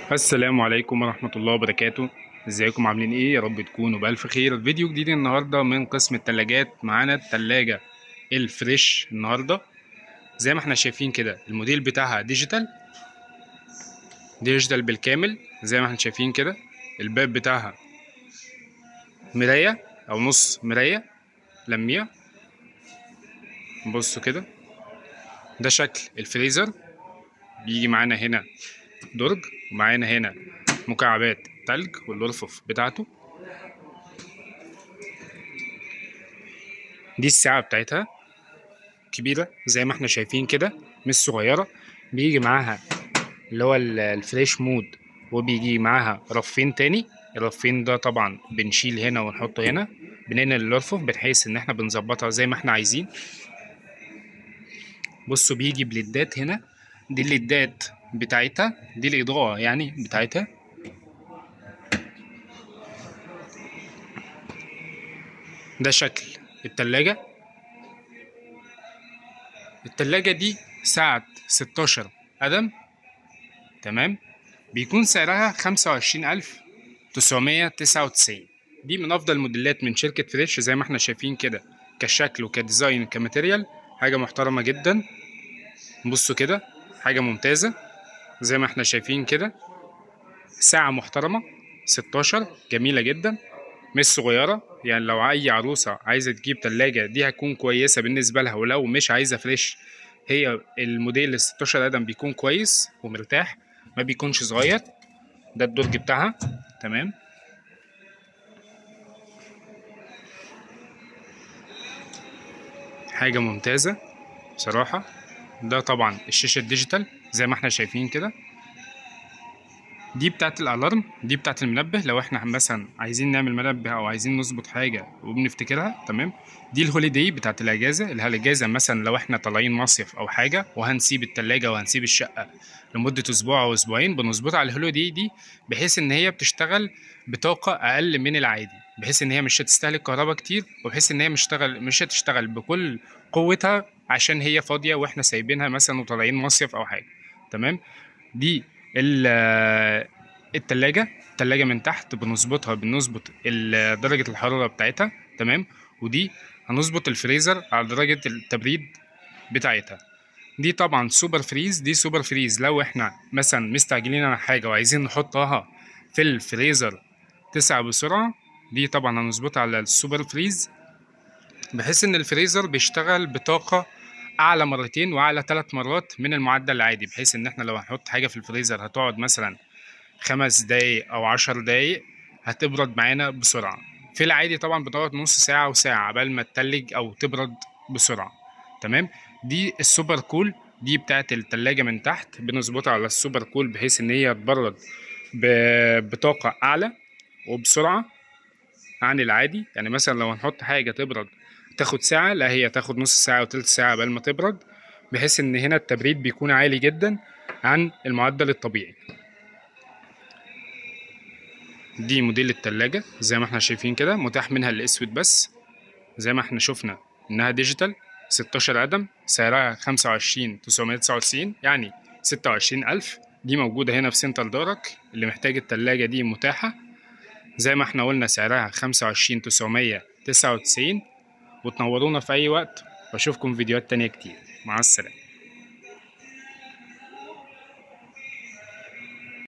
السلام عليكم ورحمة الله وبركاته ازيكم عاملين ايه يا رب تكونوا بألف خير فيديو جديد النهاردة من قسم التلاجات معانا التلاجة الفريش النهاردة زي ما احنا شايفين كده الموديل بتاعها ديجيتال ديجيتال بالكامل زي ما احنا شايفين كده الباب بتاعها مراية او نص مراية لمية بصوا كده ده شكل الفريزر بيجي معانا هنا درج ومعانا هنا مكعبات تلج والرفوف بتاعته دي الساعة بتاعتها كبيرة زي ما احنا شايفين كده مش صغيرة بيجي معاها اللي هو ال- الفريش مود وبيجي معاها رفين تاني الرفين ده طبعا بنشيل هنا ونحطه هنا بننقل الرفوف بحيث ان احنا بنظبطها زي ما احنا عايزين بصوا بيجي بليدات هنا دي الليدات بتاعتها دي الإضاءة يعني بتاعتها ده شكل التلاجة التلاجة دي سعة 16 قدم تمام بيكون سعرها 25999 دي من أفضل الموديلات من شركة فريش زي ما احنا شايفين كده كشكل وكديزاين وكماتيريال حاجة محترمة جدا بصوا كده حاجة ممتازة زي ما احنا شايفين كده ساعة محترمة 16 جميلة جدا مش صغيرة يعني لو أي عروسة عايزة تجيب تلاجة دي هتكون كويسة بالنسبة لها ولو مش عايزة فريش هي الموديل ال 16 قدم بيكون كويس ومرتاح ما بيكونش صغير ده الدرج بتاعها تمام حاجة ممتازة بصراحة ده طبعا الشاشة الديجيتال زي ما احنا شايفين كده دي بتاعت الالارم دي بتاعت المنبه لو احنا مثلا عايزين نعمل منبه او عايزين نظبط حاجه وبنفتكرها تمام دي الهوليداي بتاعت الاجازه الاجازه مثلا لو احنا طالعين مصيف او حاجه وهنسيب التلاجة وهنسيب الشقه لمده اسبوع او اسبوعين بنظبطها على الهوليداي دي بحيث ان هي بتشتغل بطاقه اقل من العادي بحيث ان هي مش هتستهلك كهرباء كتير وبحيث ان هي مش تشتغل مش هتشتغل بكل قوتها عشان هي فاضيه واحنا سايبينها مثلا وطالعين مصيف او حاجه تمام دي ال- التلاجة التلاجة من تحت بنظبطها بنظبط ال- درجة الحرارة بتاعتها تمام ودي هنظبط الفريزر على درجة التبريد بتاعتها دي طبعا سوبر فريز دي سوبر فريز لو احنا مثلا مستعجلين على حاجة وعايزين نحطها في الفريزر تسعة بسرعة دي طبعا هنظبطها على السوبر فريز بحيث ان الفريزر بيشتغل بطاقة اعلى مرتين واعلى ثلاث مرات من المعدل العادي بحيث ان احنا لو هنحط حاجة في الفريزر هتقعد مثلا خمس دقايق او عشر دقايق هتبرد معانا بسرعة في العادي طبعا بتقعد نص ساعة وساعة قبل ما تتلج او تبرد بسرعة تمام دي السوبر كول دي بتاعت التلاجة من تحت بنظبطها على السوبر كول بحيث ان هي تبرد ب- بطاقة اعلى وبسرعة عن العادي يعني مثلا لو هنحط حاجة تبرد تاخد ساعة لا هي تاخد نص ساعة وتلت ساعة قبل ما تبرد بحيث ان هنا التبريد بيكون عالي جدا عن المعدل الطبيعي دي موديل التلاجة زي ما احنا شايفين كده متاح منها الاسود بس زي ما احنا شفنا انها ديجيتال 16 قدم سعرها 25 999 يعني 26 ألف دي موجودة هنا في سنتر دارك اللي محتاج التلاجة دي متاحة زي ما احنا قلنا سعرها 25 999 وتنورونا في أي وقت وأشوفكم فيديوهات تانية كتير مع السلامة